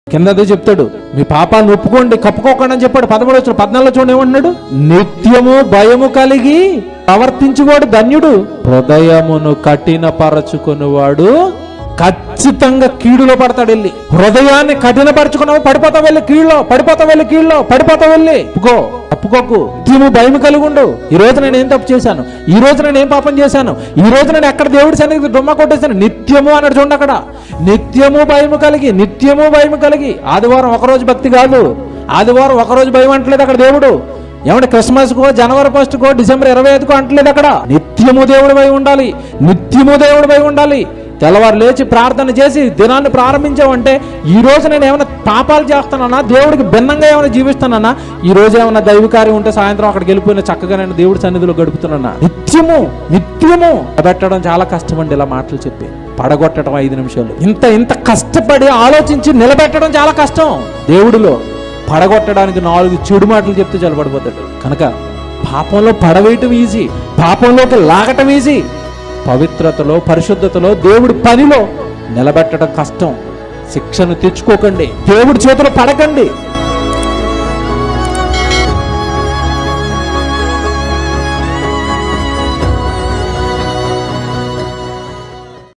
కింద అదే చెప్తాడు మీ పాపాలను ఒప్పుకోండి కప్పుకోకండి అని చెప్పాడు పదమూడు వచ్చిన పద్నాలుగు చూడండి ఏమన్నాడు నిత్యము భయము కలిగి ప్రవర్తించువాడు ధన్యుడు హృదయమును కఠినపరచుకునివాడు ఖచ్చితంగా కీడులో పడతాడు వెళ్ళి హృదయాన్ని కఠినపరచుకున్నావు పడిపోతావు వెళ్ళి కీళ్ళలో పడిపోతావు వెళ్ళి కీళ్ళలో పడిపోతావు వెళ్ళి ఒప్పుకో తప్పుకోకు నిత్యము భయం కలిగి ఉండు ఈ రోజు నేను ఏం తప్పు చేశాను ఈ రోజు నేను ఏం పాపం చేశాను ఈ రోజు నేను ఎక్కడ దేవుడి సన్నిధి దుమ్మ కొట్టేశాను నిత్యము అన్నాడు చూడండి అక్కడ నిత్యము భయము కలిగి నిత్యము భయము కలిగి ఆదివారం ఒక రోజు భక్తి కాదు ఆదివారం ఒక రోజు భయం అంటలేదు అక్కడ దేవుడు ఏమంటే క్రిస్మస్ కో జనవరి ఫస్ట్ కో డిసెంబర్ ఇరవై ఐదుకో అంటలేదు అక్కడ నిత్యము దేవుడు భయం ఉండాలి నిత్యము దేవుడు భయం ఉండాలి తెల్లవారు లేచి ప్రార్థన చేసి దినాన్ని ప్రారంభించామంటే ఈ రోజు నేను ఏమైనా పాపాలు చేస్తానన్నా దేవుడికి భిన్నంగా ఏమైనా జీవిస్తానన్నా ఈ రోజు ఏమైనా దైవ కార్యం ఉంటే సాయంత్రం అక్కడికి వెళ్ళిపోయిన చక్కగా నేను దేవుడి సన్నిధిలో గడుపుతున్నానా నిత్యము నిత్యము పెట్టడం చాలా కష్టం అండి ఇలా మాటలు చెప్పి పడగొట్టడం ఐదు నిమిషాలు ఇంత ఇంత కష్టపడి ఆలోచించి నిలబెట్టడం చాలా కష్టం దేవుడిలో పడగొట్టడానికి నాలుగు చెడు మాటలు చెప్తే చల్లబడిపోతాడు కనుక పాపంలో పడవేయటం ఈజీ పాపంలోకి లాగటం ఈజీ పవిత్రతలో పరిశుద్ధతలో దేవుడి పనిలో నిలబెట్టడం కష్టం శిక్షను తెచ్చుకోకండి దేవుడి చేతిలో పడకండి